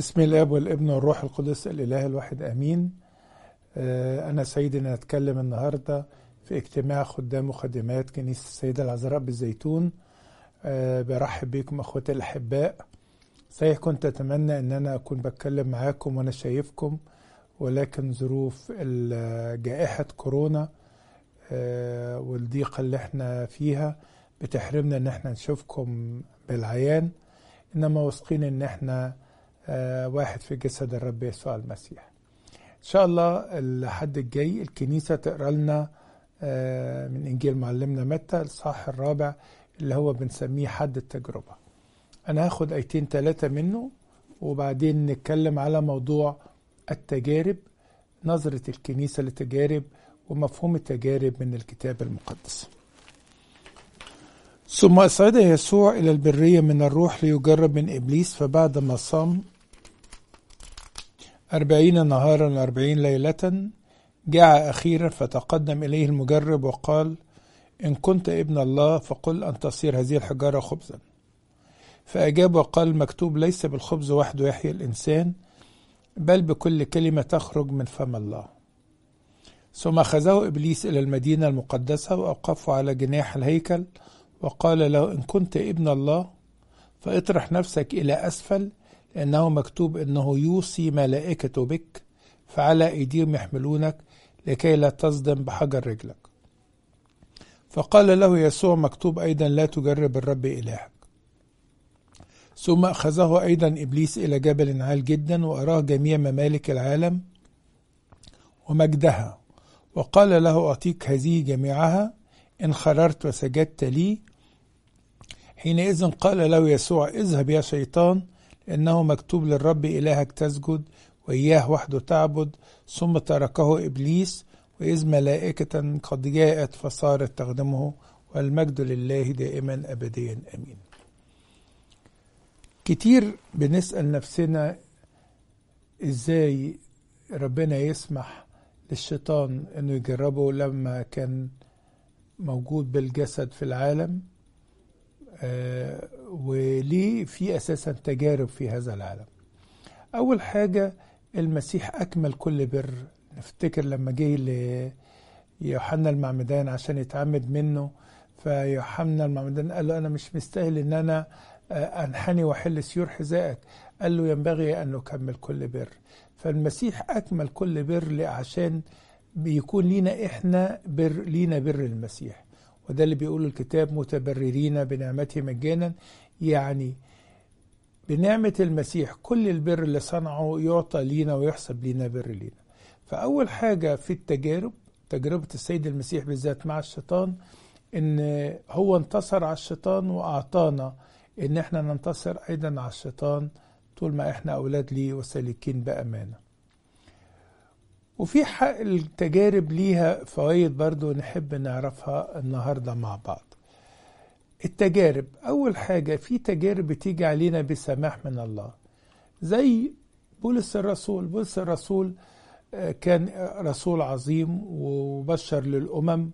بسم الاب والابن والروح القدس الاله الواحد امين آه، انا سعيد ان اتكلم النهارده في اجتماع خدام وخادمات كنيسه السيده العذراء بالزيتون آه، برحب بكم اخوتي الاحباء صحيح كنت اتمنى ان انا اكون بتكلم معاكم وانا شايفكم ولكن ظروف جائحه كورونا آه، والضيقه اللي احنا فيها بتحرمنا ان احنا نشوفكم بالعيان انما واثقين ان احنا آه، واحد في جسد الرب يسوع المسيح ان شاء الله الحد الجاي الكنيسه تقرا لنا آه، من انجيل معلمنا متى الصح الرابع اللي هو بنسميه حد التجربه انا هاخد ايتين ثلاثه منه وبعدين نتكلم على موضوع التجارب نظره الكنيسه للتجارب ومفهوم التجارب من الكتاب المقدس ثم أصعد يسوع إلى البرية من الروح ليجرب من إبليس فبعدما صام أربعين نهارا وأربعين ليلة جاع أخيرا فتقدم إليه المجرب وقال إن كنت ابن الله فقل أن تصير هذه الحجارة خبزا فأجاب وقال المكتوب ليس بالخبز وحده يحيى الإنسان بل بكل كلمة تخرج من فم الله ثم أخذه إبليس إلى المدينة المقدسة وأوقفه على جناح الهيكل وقال له إن كنت ابن الله فاطرح نفسك إلى أسفل لأنه مكتوب أنه يوصي ملائكته بك فعلى أيديهم يحملونك لكي لا تصدم بحجر رجلك فقال له يسوع مكتوب أيضا لا تجرب الرب إلهك ثم أخذه أيضا إبليس إلى جبل عال جدا وأراه جميع ممالك العالم ومجدها وقال له أعطيك هذه جميعها إن خررت وسجدت لي حينئذ قال له يسوع اذهب يا شيطان لأنه مكتوب للرب إلهك تسجد وإياه وحده تعبد ثم تركه إبليس وإذ ملائكة قد جاءت فصارت تخدمه والمجد لله دائما أبديا أمين كتير بنسأل نفسنا إزاي ربنا يسمح للشيطان أنه يجربه لما كان موجود بالجسد في العالم آه وليه في اساسا تجارب في هذا العالم اول حاجه المسيح اكمل كل بر نفتكر لما جه ليوحنا المعمدان عشان يتعمد منه فيوحنا المعمدان قال له انا مش مستاهل ان انا انحني واحل سيور حذائك قال له ينبغي ان نكمل كل بر فالمسيح اكمل كل بر عشان بيكون لينا احنا بر لينا بر المسيح وده اللي بيقوله الكتاب متبررين بنعمته مجانا يعني بنعمة المسيح كل البر اللي صنعه يعطى لينا ويحسب لينا بر لينا فأول حاجة في التجارب تجربة السيد المسيح بالذات مع الشيطان إن هو انتصر على الشيطان وأعطانا إن احنا ننتصر أيضا على الشيطان طول ما احنا أولاد ليه وسالكين بأمانة وفي حق التجارب ليها فوائد برضو نحب نعرفها النهاردة مع بعض التجارب أول حاجة في تجارب بتيجي علينا بسماح من الله زي بولس الرسول بولس الرسول كان رسول عظيم وبشر للأمم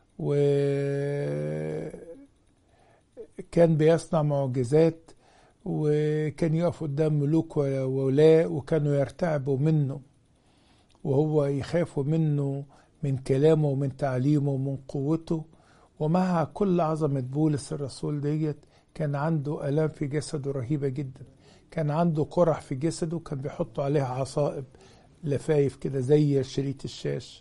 وكان بيصنع معجزات وكان يقف قدام ملوك وولاء وكانوا يرتعبوا منه وهو يخافوا منه من كلامه ومن تعليمه ومن قوته ومع كل عظمة بولس الرسول ديت كان عنده آلام في جسده رهيبة جدا كان عنده قرح في جسده كان بيحطوا عليها عصائب لفايف كده زي شريط الشاش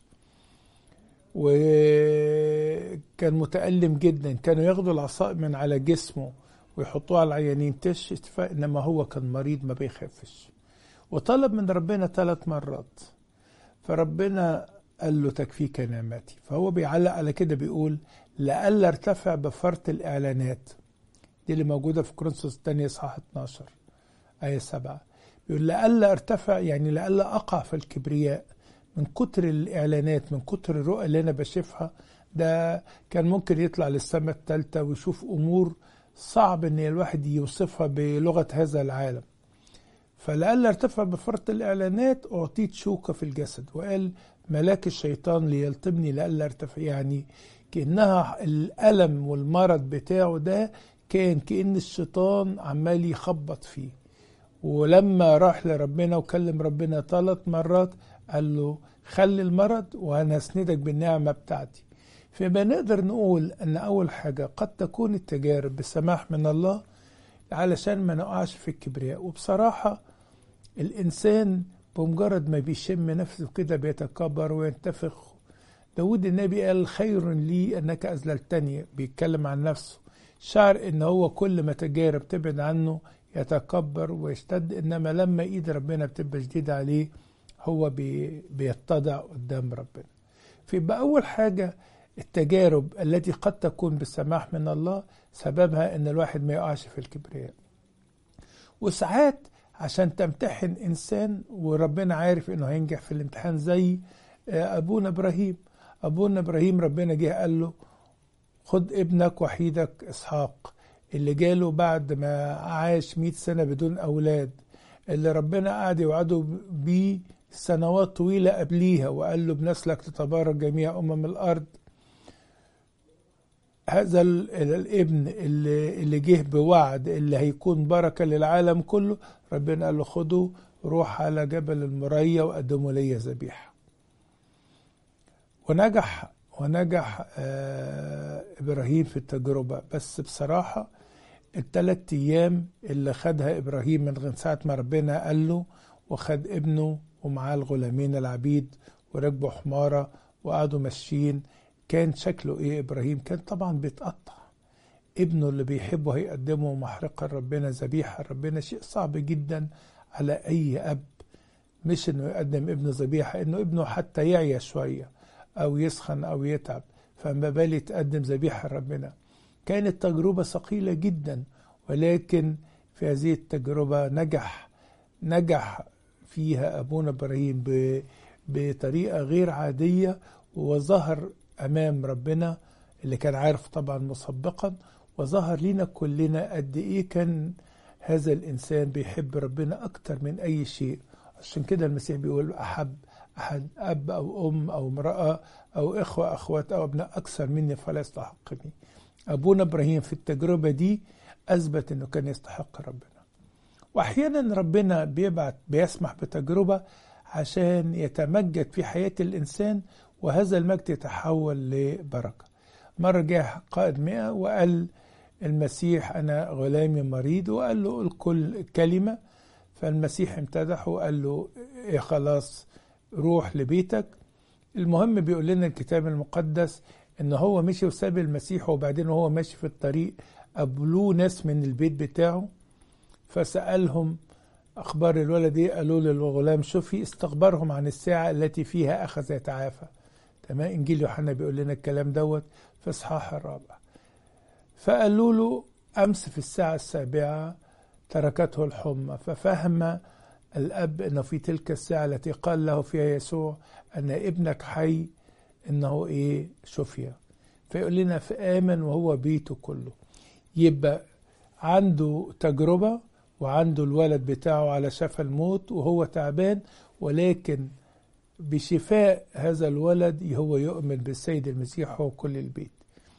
وكان متألم جدا كانوا ياخدوا العصائب من على جسمه ويحطوها على العيانين تشفى انما هو كان مريض ما بيخافش وطلب من ربنا ثلاث مرات فربنا قال له تكفيك نعمتي فهو بيعلق على كده بيقول لألا ارتفع بفرط الإعلانات دي اللي موجودة في كورنثوس الثانية صح 12 آية 7 بيقول لألا ارتفع يعني لألا أقع في الكبرياء من كتر الإعلانات من كتر الرؤى اللي أنا بشوفها ده كان ممكن يطلع للسماء الثالثة ويشوف أمور صعب إن الواحد يوصفها بلغة هذا العالم فلألا ارتفع بفرط الإعلانات أعطيت شوكة في الجسد وقال ملاك الشيطان ليلطمني لألا ارتفع يعني كأنها الألم والمرض بتاعه ده كان كأن الشيطان عمال يخبط فيه ولما راح لربنا وكلم ربنا ثلاث مرات قال له خلي المرض وانا اسندك بالنعمه بتاعتي فيبقى نقدر نقول ان اول حاجه قد تكون التجارب بسماح من الله علشان ما نقعش في الكبرياء وبصراحه الانسان بمجرد ما بيشم نفسه كده بيتكبر وينتفخ داود النبي قال خير لي انك اذللتني بيتكلم عن نفسه شعر ان هو كل ما تجارب تبعد عنه يتكبر ويشتد انما لما ايد ربنا بتبقى شديده عليه هو بي بيتضع قدام ربنا فيبقى اول حاجه التجارب التي قد تكون بالسماح من الله سببها ان الواحد ما يقعش في الكبرياء وساعات عشان تمتحن انسان وربنا عارف انه هينجح في الامتحان زي ابونا ابراهيم ابونا ابراهيم ربنا جه قال له خد ابنك وحيدك اسحاق اللي جاله بعد ما عاش 100 سنه بدون اولاد اللي ربنا قعد يوعده بيه سنوات طويله قبليها وقال له بنسلك تتبارك جميع امم الارض هذا الابن اللي, اللي جه بوعد اللي هيكون بركه للعالم كله ربنا قال له خده روح على جبل المريا وقدمه لي ذبيحه ونجح ونجح آه ابراهيم في التجربه بس بصراحه الثلاث ايام اللي خدها ابراهيم من ساعه ما ربنا قال له وخد ابنه ومعاه الغلامين العبيد وركبوا حماره وقعدوا ماشيين كان شكله ايه ابراهيم كان طبعا بيتقطع ابنه اللي بيحبه هيقدمه محرقه لربنا ذبيحه لربنا شيء صعب جدا على اي اب مش انه يقدم ابنه ذبيحه انه ابنه حتى يعيا شويه او يسخن او يتعب فما بالي تقدم ذبيحه لربنا كانت تجربه ثقيله جدا ولكن في هذه التجربه نجح نجح فيها ابونا ابراهيم بطريقه غير عاديه وظهر امام ربنا اللي كان عارف طبعا مسبقا وظهر لنا كلنا قد ايه كان هذا الانسان بيحب ربنا اكتر من اي شيء عشان كده المسيح بيقول احب احد اب او ام او امراه او اخوه اخوات او ابناء اكثر مني فلا يستحقني ابونا ابراهيم في التجربه دي اثبت انه كان يستحق ربنا واحيانا ربنا بيبعت بيسمح بتجربه عشان يتمجد في حياه الانسان وهذا المجد يتحول لبركة مرة جاء قائد مئة وقال المسيح أنا غلامي مريض وقال له الكل كلمة فالمسيح امتدحه وقال له إيه خلاص روح لبيتك المهم بيقول لنا الكتاب المقدس ان هو مشي وساب المسيح وبعدين وهو ماشي في الطريق قابلوه ناس من البيت بتاعه فسألهم أخبار الولد إيه قالوا للغلام شوفي استخبرهم عن الساعة التي فيها أخذ يتعافى تمام انجيل يوحنا بيقول لنا الكلام دوت في اصحاح الرابع فقالوا له امس في الساعه السابعه تركته الحمى ففهم الاب انه في تلك الساعه التي قال له فيها يسوع ان ابنك حي انه ايه شفي فيقول لنا فامن وهو بيته كله يبقى عنده تجربه وعنده الولد بتاعه على شفا الموت وهو تعبان ولكن بشفاء هذا الولد هو يؤمن بالسيد المسيح هو كل البيت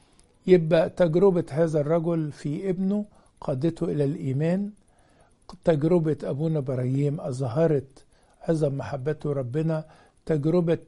يبقى تجربة هذا الرجل في ابنه قادته إلى الإيمان تجربة أبونا إبراهيم أظهرت عظم محبته ربنا تجربة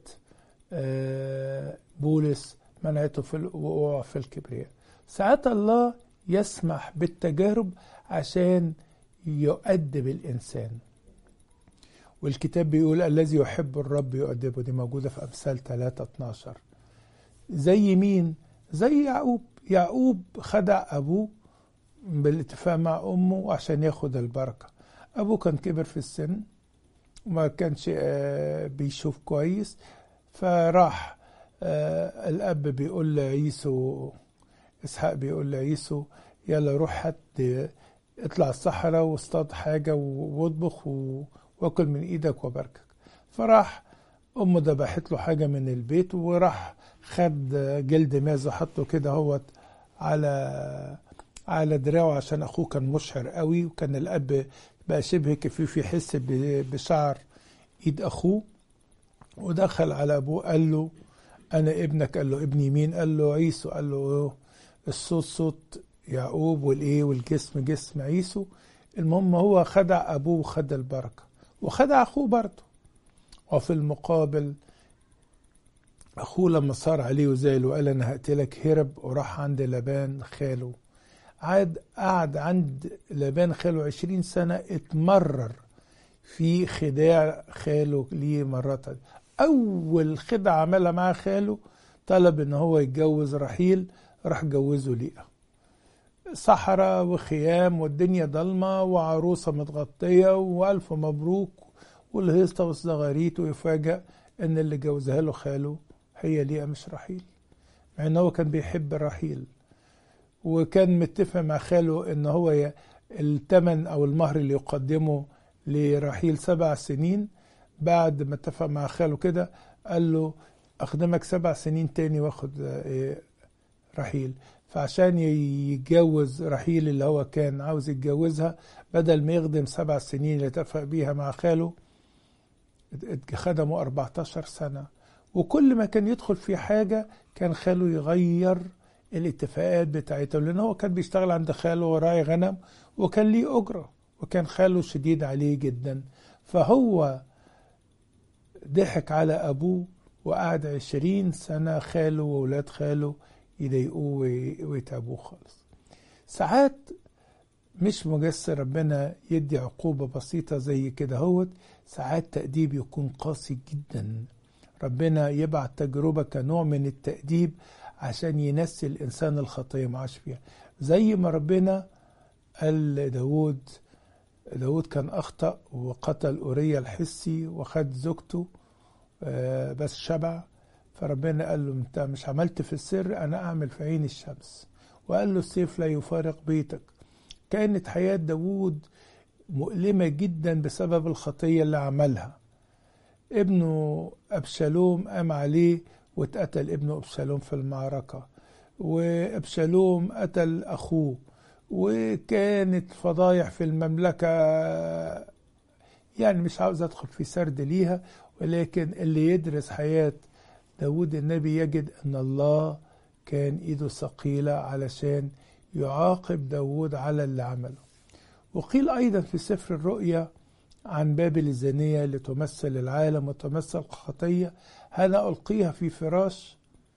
بولس منعته في الوقوع في الكبرياء ساعات الله يسمح بالتجارب عشان يؤدب الإنسان والكتاب بيقول الذي يحب الرب يؤدبه دي موجودة في أمثال 3 12 زي مين؟ زي يعقوب يعقوب خدع أبوه بالاتفاق مع أمه عشان ياخد البركة أبوه كان كبر في السن وما كانش بيشوف كويس فراح الأب بيقول لعيسو إسحاق بيقول لعيسو يلا روح هات اطلع الصحراء واصطاد حاجة واطبخ و... واكل من ايدك وباركك فراح امه ذبحت له حاجه من البيت وراح خد جلد ماز حطه كده هوت على على دراعه عشان اخوه كان مشعر قوي وكان الاب بقى شبه كفيف يحس بشعر ايد اخوه ودخل على ابوه قال له انا ابنك قال له ابني مين قال له عيسو قال له الصوت صوت يعقوب والايه والجسم جسم عيسو المهم هو خدع أبوه وخد البركة وخدع أخوه برضه وفي المقابل أخوه لما صار عليه وزعل وقال أنا هقتلك هرب وراح عند لبان خاله عاد قعد عند لبان خاله عشرين سنة اتمرر في خداع خاله ليه مرات أول خدعة عملها مع خاله طلب إن هو يتجوز رحيل راح جوزه ليها صحراء وخيام والدنيا ضلمة وعروسة متغطية وألف مبروك والهيصة والصغاريت ويفاجأ إن اللي جوزها له خاله هي ليها مش رحيل مع إن هو كان بيحب الرحيل وكان متفق مع خاله إن هو الثمن أو المهر اللي يقدمه لرحيل سبع سنين بعد ما اتفق مع خاله كده قال له أخدمك سبع سنين تاني واخد رحيل فعشان يتجوز رحيل اللي هو كان عاوز يتجوزها بدل ما يخدم سبع سنين اللي اتفق بيها مع خاله خدمه 14 سنة وكل ما كان يدخل في حاجة كان خاله يغير الاتفاقات بتاعته لأن هو كان بيشتغل عند خاله وراعي غنم وكان ليه أجرة وكان خاله شديد عليه جدا فهو ضحك على أبوه وقعد عشرين سنة خاله وولاد خاله يضايقوه ويتعبوه خالص ساعات مش مجسر ربنا يدي عقوبة بسيطة زي كده هوت ساعات تأديب يكون قاسي جدا ربنا يبعت تجربة كنوع من التأديب عشان ينسي الإنسان الخطية ما عاش فيها زي ما ربنا قال لداود داود كان أخطأ وقتل أوريا الحسي وخد زوجته بس شبع فربنا قال له انت مش عملت في السر انا اعمل في عين الشمس وقال له السيف لا يفارق بيتك كانت حياة داود مؤلمة جدا بسبب الخطية اللي عملها ابنه أبشالوم قام عليه واتقتل ابنه أبشالوم في المعركة وأبشالوم قتل أخوه وكانت فضايح في المملكة يعني مش عاوز أدخل في سرد ليها ولكن اللي يدرس حياة داود النبي يجد أن الله كان إيده ثقيلة علشان يعاقب داود على اللي عمله وقيل أيضا في سفر الرؤيا عن بابل الزانية اللي تمثل العالم وتمثل الخطية أنا ألقيها في فراش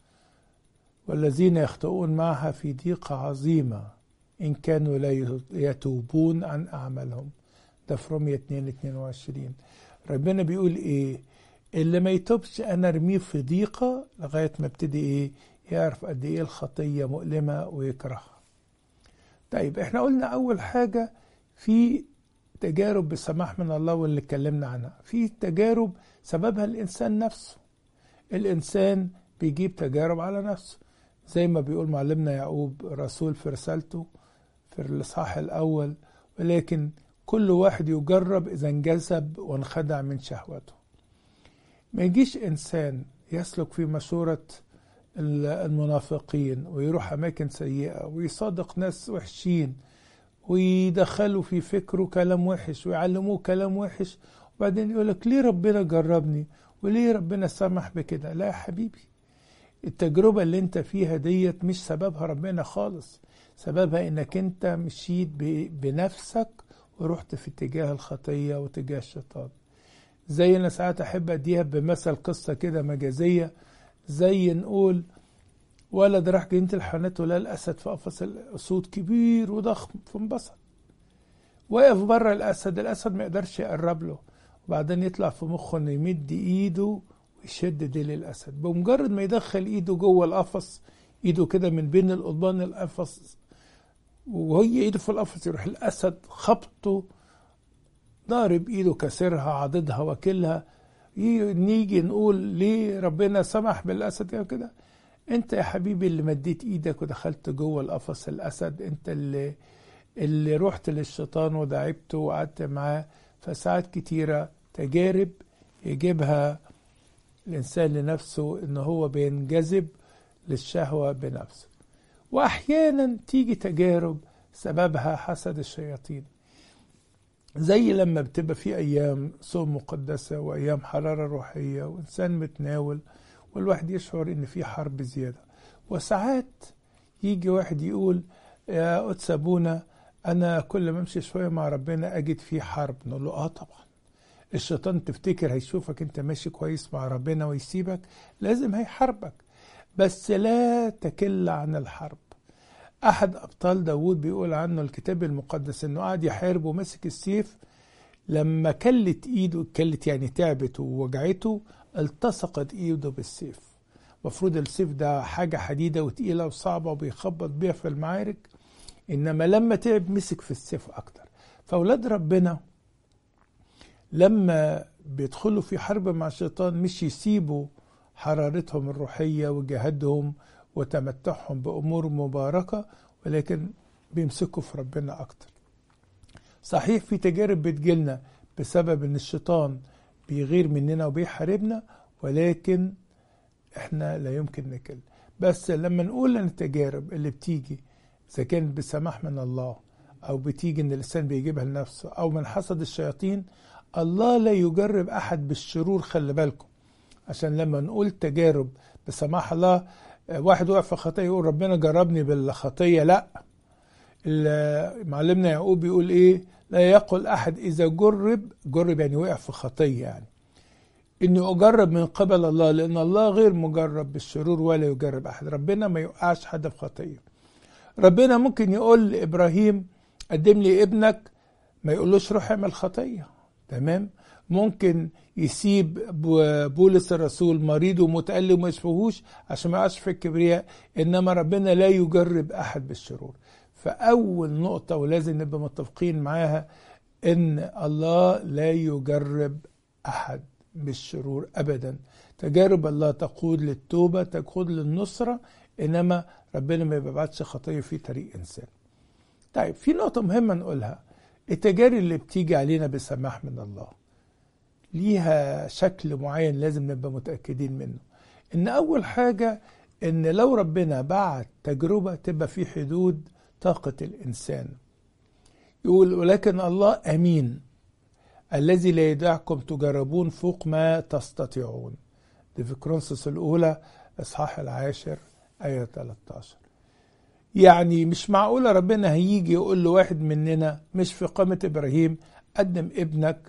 والذين يخطئون معها في ضيقة عظيمة إن كانوا لا يتوبون عن أعمالهم ده في رومية 2 22 ربنا بيقول إيه اللي ما يتوبش أنا أرميه في ضيقة لغاية ما ابتدي إيه يعرف قد إيه الخطية مؤلمة ويكرهها طيب إحنا قلنا أول حاجة في تجارب بسماح من الله واللي اتكلمنا عنها في تجارب سببها الإنسان نفسه الإنسان بيجيب تجارب على نفسه زي ما بيقول معلمنا يعقوب رسول في رسالته في الإصحاح الأول ولكن كل واحد يجرب إذا انجذب وانخدع من شهوته ما يجيش إنسان يسلك في مشورة المنافقين ويروح أماكن سيئة ويصادق ناس وحشين ويدخلوا في فكره كلام وحش ويعلموه كلام وحش وبعدين يقول لك ليه ربنا جربني وليه ربنا سمح بكده لا يا حبيبي التجربة اللي انت فيها ديت مش سببها ربنا خالص سببها انك انت مشيت بنفسك ورحت في اتجاه الخطية واتجاه الشيطان زي انا ساعات احب اديها بمثل قصة كده مجازية زي نقول ولد راح جنينة الحيوانات ولقى الاسد في قفص الاسود كبير وضخم فانبسط وقف بره الاسد الاسد ما يقدرش يقرب له وبعدين يطلع في مخه انه يمد ايده ويشد ديل الاسد بمجرد ما يدخل ايده جوه القفص ايده كده من بين القضبان القفص وهي ايده في القفص يروح الاسد خبطه ضارب ايده كسرها عضدها واكلها نيجي نقول ليه ربنا سمح بالاسد كده انت يا حبيبي اللي مديت ايدك ودخلت جوه القفص الاسد انت اللي اللي رحت للشيطان ودعبته وقعدت معاه فساعات كتيرة تجارب يجيبها الإنسان لنفسه إن هو بينجذب للشهوة بنفسه وأحيانا تيجي تجارب سببها حسد الشياطين زي لما بتبقى في أيام صوم مقدسة وأيام حرارة روحية وإنسان متناول والواحد يشعر إن في حرب زيادة وساعات يجي واحد يقول يا قدس أبونا انا كل ما امشي شويه مع ربنا اجد فيه حرب نقول له اه طبعا الشيطان تفتكر هيشوفك انت ماشي كويس مع ربنا ويسيبك لازم هيحاربك بس لا تكل عن الحرب احد ابطال داوود بيقول عنه الكتاب المقدس انه قعد يحارب ومسك السيف لما كلت ايده كلت يعني تعبت ووجعته التصقت ايده بالسيف المفروض السيف ده حاجة حديدة وتقيلة وصعبة وبيخبط بيها في المعارك إنما لما تعب مسك في السيف أكتر فأولاد ربنا لما بيدخلوا في حرب مع الشيطان مش يسيبوا حرارتهم الروحية وجهادهم وتمتعهم بأمور مباركة ولكن بيمسكوا في ربنا أكتر صحيح في تجارب بتجيلنا بسبب ان الشيطان بيغير مننا وبيحاربنا ولكن احنا لا يمكن نكل بس لما نقول ان التجارب اللي بتيجي اذا كانت بسماح من الله او بتيجي ان الانسان بيجيبها لنفسه او من حسد الشياطين الله لا يجرب احد بالشرور خلي بالكم عشان لما نقول تجارب بسماح الله واحد وقع في خطيه يقول ربنا جربني بالخطيه لا معلمنا يعقوب بيقول ايه لا يقل احد اذا جرب جرب يعني وقع في خطيه يعني اني اجرب من قبل الله لان الله غير مجرب بالشرور ولا يجرب احد ربنا ما يوقعش حد في خطيه ربنا ممكن يقول لابراهيم قدم لي ابنك ما يقولوش روح اعمل خطيه تمام ممكن يسيب بولس الرسول مريض ومتألم وما يشفهوش عشان ما يقعش في الكبرياء انما ربنا لا يجرب احد بالشرور فأول نقطة ولازم نبقى متفقين معاها إن الله لا يجرب أحد بالشرور أبدا تجارب الله تقود للتوبة تقود للنصرة إنما ربنا ما بيبعتش خطية في طريق إنسان طيب في نقطة مهمة نقولها التجارب اللي بتيجي علينا بسماح من الله ليها شكل معين لازم نبقى متأكدين منه إن أول حاجة إن لو ربنا بعت تجربة تبقى في حدود طاقة الإنسان يقول ولكن الله أمين الذي لا يدعكم تجربون فوق ما تستطيعون دي في كرونسوس الأولى إصحاح العاشر آية 13 يعني مش معقولة ربنا هيجي يقول لواحد مننا مش في قامة إبراهيم قدم ابنك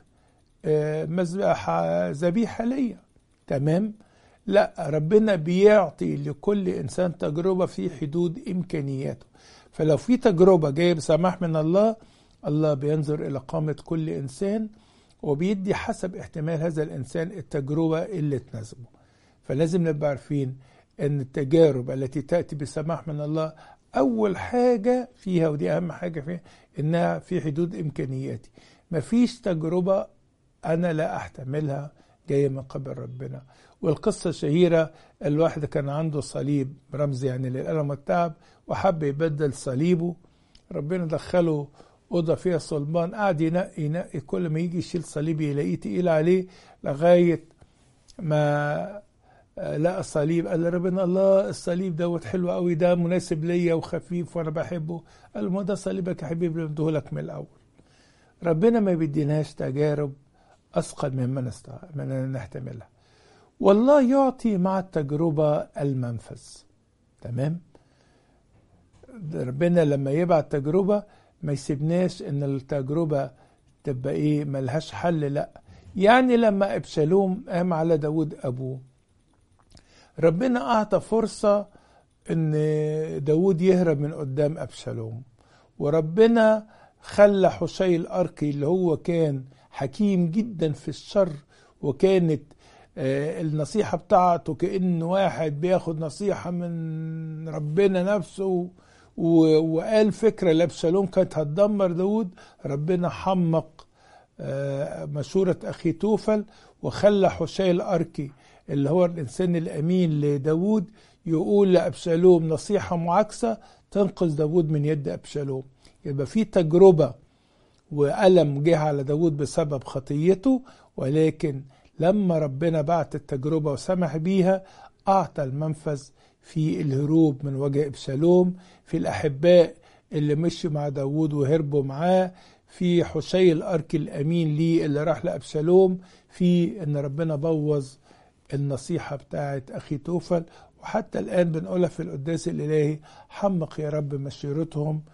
مذبحة ذبيحة ليا تمام لا ربنا بيعطي لكل إنسان تجربة في حدود إمكانياته فلو في تجربة جاية بسماح من الله الله بينظر إلى قامة كل إنسان وبيدي حسب احتمال هذا الإنسان التجربة اللي تناسبه فلازم نبقى عارفين أن التجارب التي تأتي بسماح من الله أول حاجة فيها ودي أهم حاجة فيها إنها في حدود إمكانياتي مفيش تجربة أنا لا أحتملها جاية من قبل ربنا والقصة الشهيرة الواحد كان عنده صليب رمز يعني للألم والتعب وحب يبدل صليبه ربنا دخله أوضة فيها صلبان قعد ينقي ينقي كل ما يجي يشيل صليب يلاقيه تقيل عليه لغاية ما لقى صليب قال لربنا الله الصليب دوت حلو قوي ده مناسب ليا وخفيف وانا بحبه قال ما ده صليبك يا حبيبي اللي لك من الاول ربنا ما بيديناش تجارب اثقل مما من نحتملها والله يعطي مع التجربة المنفذ تمام ربنا لما يبعت تجربة ما يسيبناش ان التجربة تبقى ايه ملهاش حل لا يعني لما ابشالوم قام على داود ابوه ربنا اعطى فرصة ان داود يهرب من قدام ابشالوم وربنا خلى حشي الاركي اللي هو كان حكيم جدا في الشر وكانت النصيحة بتاعته كأن واحد بياخد نصيحة من ربنا نفسه وقال فكرة لابشالوم كانت هتدمر داود ربنا حمق مشورة أخي توفل وخلى حشي الأركي اللي هو الإنسان الأمين لداود يقول لأبشالوم نصيحة معاكسة تنقذ داود من يد أبشالوم يبقى في تجربة وألم جه على داود بسبب خطيته ولكن لما ربنا بعت التجربة وسمح بيها أعطى المنفذ في الهروب من وجه إبشالوم في الأحباء اللي مشوا مع داود وهربوا معاه في حشي الأرك الأمين ليه اللي راح لأبشالوم في إن ربنا بوظ النصيحة بتاعت أخي توفل وحتى الآن بنقولها في القداس الإلهي حمق يا رب مشيرتهم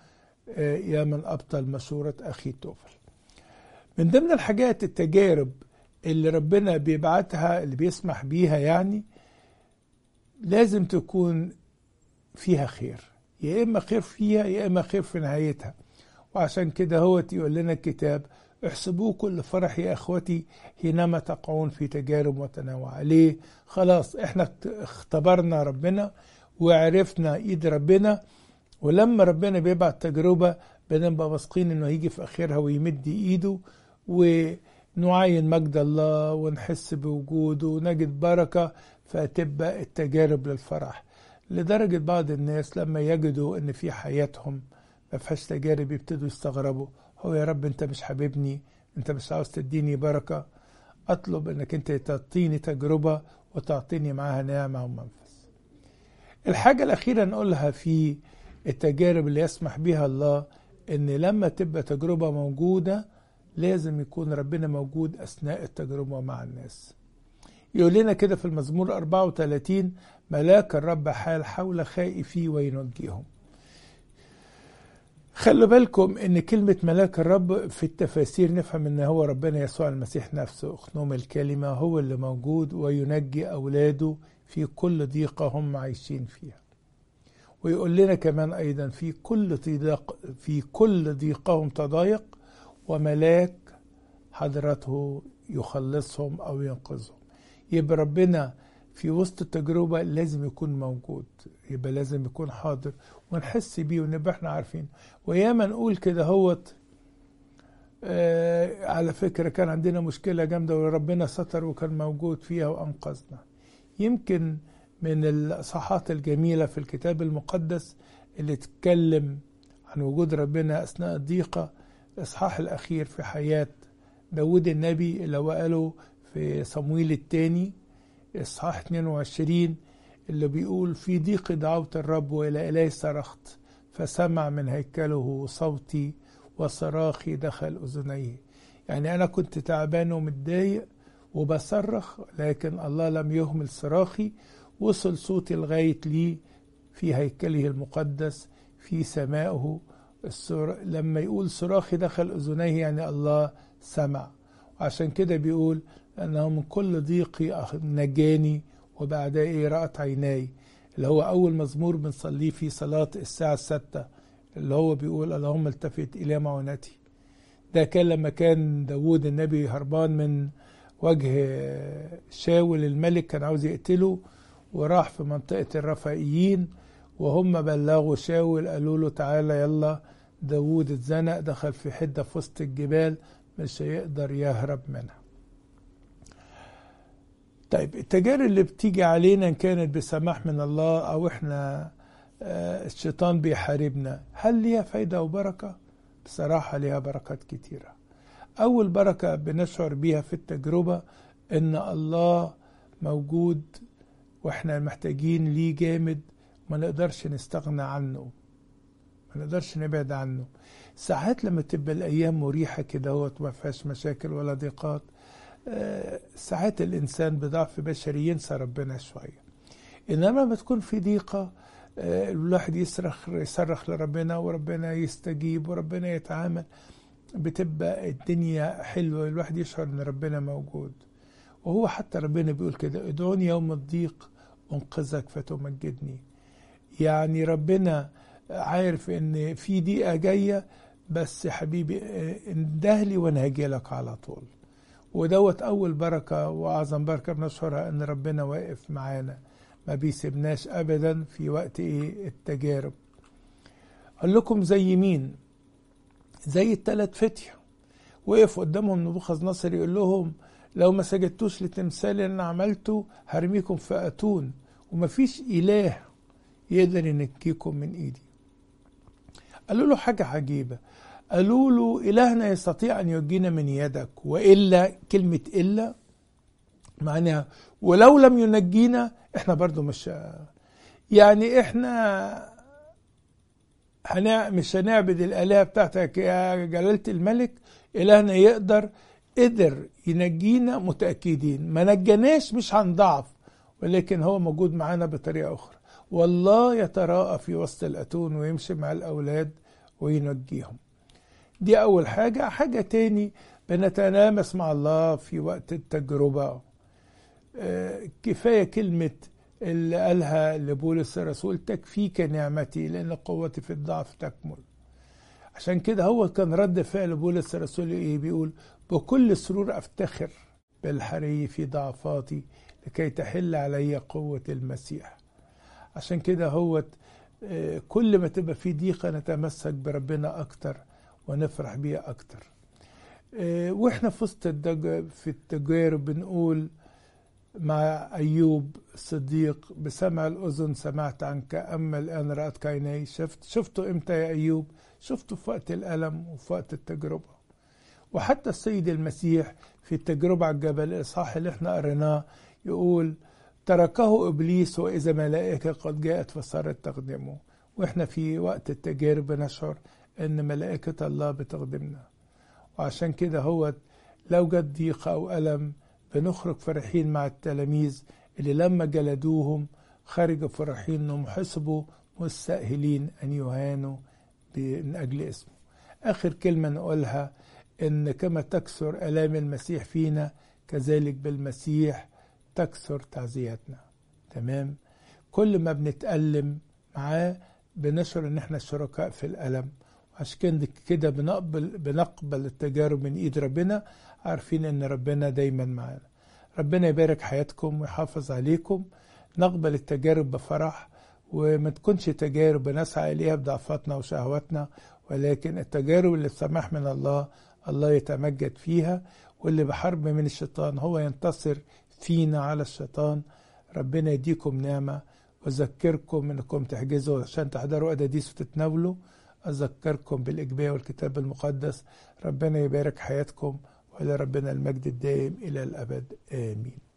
يا من أبطل مشورة أخي توفل من ضمن الحاجات التجارب اللي ربنا بيبعتها اللي بيسمح بيها يعني لازم تكون فيها خير يا إما خير فيها يا إما خير في نهايتها وعشان كده هو يقول لنا الكتاب احسبوه كل فرح يا اخوتي حينما تقعون في تجارب متنوعة ليه خلاص احنا اختبرنا ربنا وعرفنا ايد ربنا ولما ربنا بيبعت تجربة بنبقى واثقين انه هيجي في اخرها ويمد ايده ونعاين مجد الله ونحس بوجوده ونجد بركة فتبقى التجارب للفرح لدرجة بعض الناس لما يجدوا ان في حياتهم ما فيهاش تجارب يبتدوا يستغربوا هو يا رب انت مش حاببني انت مش عاوز تديني بركة اطلب انك انت تعطيني تجربة وتعطيني معاها نعمة ومنفس الحاجة الأخيرة نقولها في التجارب اللي يسمح بها الله ان لما تبقى تجربة موجودة لازم يكون ربنا موجود أثناء التجربة مع الناس يقول لنا كده في المزمور 34 ملاك الرب حال حول خائفي وينجيهم خلوا بالكم ان كلمة ملاك الرب في التفاسير نفهم ان هو ربنا يسوع المسيح نفسه اخنوم الكلمة هو اللي موجود وينجي اولاده في كل ضيقة هم عايشين فيها ويقول لنا كمان ايضا في كل ضيق في كل ضيقهم تضايق وملاك حضرته يخلصهم او ينقذهم يبقى ربنا في وسط التجربة لازم يكون موجود يبقى لازم يكون حاضر ونحس بيه ونبقى احنا عارفين وياما نقول كده هوت آه على فكرة كان عندنا مشكلة جامدة وربنا ستر وكان موجود فيها وأنقذنا يمكن من الصحات الجميلة في الكتاب المقدس اللي تتكلم عن وجود ربنا أثناء الضيقة الإصحاح الأخير في حياة داود النبي اللي هو قاله في صمويل الثاني إصحاح 22 اللي بيقول في ضيق دعوت الرب وإلى إلهي صرخت فسمع من هيكله صوتي وصراخي دخل أذنيه يعني أنا كنت تعبان ومتضايق وبصرخ لكن الله لم يهمل صراخي وصل صوتي لغاية لي في هيكله المقدس في سمائه السر... لما يقول صراخي دخل أذنيه يعني الله سمع وعشان كده بيقول أنه من كل ضيقي نجاني وبعد إيه رأت عيناي اللي هو أول مزمور بنصليه في صلاة الساعة الستة اللي هو بيقول اللهم التفت إلى معونتي ده كان لما كان داود النبي هربان من وجه شاول الملك كان عاوز يقتله وراح في منطقة الرفائيين وهم بلغوا شاول قالوا له تعالى يلا داود اتزنق دخل في حدة في وسط الجبال مش هيقدر يهرب منها طيب التجارب اللي بتيجي علينا ان كانت بسماح من الله او احنا الشيطان بيحاربنا هل ليها فايدة وبركة؟ بصراحة ليها بركات كتيرة أول بركة بنشعر بيها في التجربة إن الله موجود وإحنا محتاجين ليه جامد ما نقدرش نستغنى عنه ما نقدرش نبعد عنه ساعات لما تبقى الأيام مريحة كده وما فيهاش مشاكل ولا ضيقات ساعات الإنسان بضعف بشري ينسى ربنا شوية إنما لما تكون في ضيقة الواحد يصرخ يصرخ لربنا وربنا يستجيب وربنا يتعامل بتبقى الدنيا حلوة الواحد يشعر ان ربنا موجود وهو حتى ربنا بيقول كده ادعوني يوم الضيق انقذك فتمجدني يعني ربنا عارف ان في دقيقة جاية بس يا حبيبي اندهلي وانا هاجي لك على طول ودوت اول بركة واعظم بركة بنشعرها ان ربنا واقف معانا ما بيسيبناش ابدا في وقت ايه التجارب اقول لكم زي مين زي التلات فتية وقف قدامهم نبوخذ نصر يقول لهم لو ما سجدتوش لتمثال اللي انا عملته هرميكم في اتون ومفيش اله يقدر ينجيكم من ايدي قالوا له حاجة عجيبة قالوا له إلهنا يستطيع أن ينجينا من يدك وإلا كلمة إلا معناها ولو لم ينجينا احنا برضو مش يعني احنا هنع... مش هنعبد الآلهة بتاعتك يا جلالة الملك إلهنا يقدر قدر ينجينا متأكدين ما نجناش مش هنضعف ولكن هو موجود معانا بطريقة أخرى والله يتراءى في وسط الأتون ويمشي مع الأولاد وينجيهم دي أول حاجة حاجة تاني بنتنامس مع الله في وقت التجربة كفاية كلمة اللي قالها لبولس الرسول تكفيك نعمتي لأن قوتي في الضعف تكمل عشان كده هو كان رد فعل بولس الرسول ايه بيقول بكل سرور افتخر بالحري في ضعفاتي لكي تحل علي قوة المسيح عشان كده هو كل ما تبقى في ضيقة نتمسك بربنا أكتر ونفرح بيها أكتر واحنا في وسط في التجارب بنقول مع أيوب الصديق بسمع الأذن سمعت عنك أما الآن رأتك عيني شفت شفته إمتى يا أيوب شفته في وقت الألم وفي وقت التجربة وحتى السيد المسيح في التجربة على الجبل الإصحاح اللي احنا قريناه يقول تركه إبليس وإذا ملائكة قد جاءت فصارت تخدمه وإحنا في وقت التجارب نشعر إن ملائكة الله بتخدمنا وعشان كده هو لو جت ضيقة أو ألم بنخرج فرحين مع التلاميذ اللي لما جلدوهم خرجوا فرحين انهم حسبوا مستأهلين ان يهانوا من اجل اسمه. اخر كلمه نقولها ان كما تكثر الام المسيح فينا كذلك بالمسيح تكثر تعزيتنا. تمام؟ كل ما بنتألم معاه بنشعر ان احنا شركاء في الالم عشان كده بنقبل بنقبل التجارب من ايد ربنا عارفين ان ربنا دايما معانا ربنا يبارك حياتكم ويحافظ عليكم نقبل التجارب بفرح وما تكونش تجارب نسعى اليها بضعفاتنا وشهواتنا ولكن التجارب اللي بسماح من الله الله يتمجد فيها واللي بحرب من الشيطان هو ينتصر فينا على الشيطان ربنا يديكم نعمة وأذكركم أنكم تحجزوا عشان تحضروا أداديس وتتناولوا أذكركم بالإجباء والكتاب المقدس ربنا يبارك حياتكم ولربنا المجد الدائم إلى الأبد آمين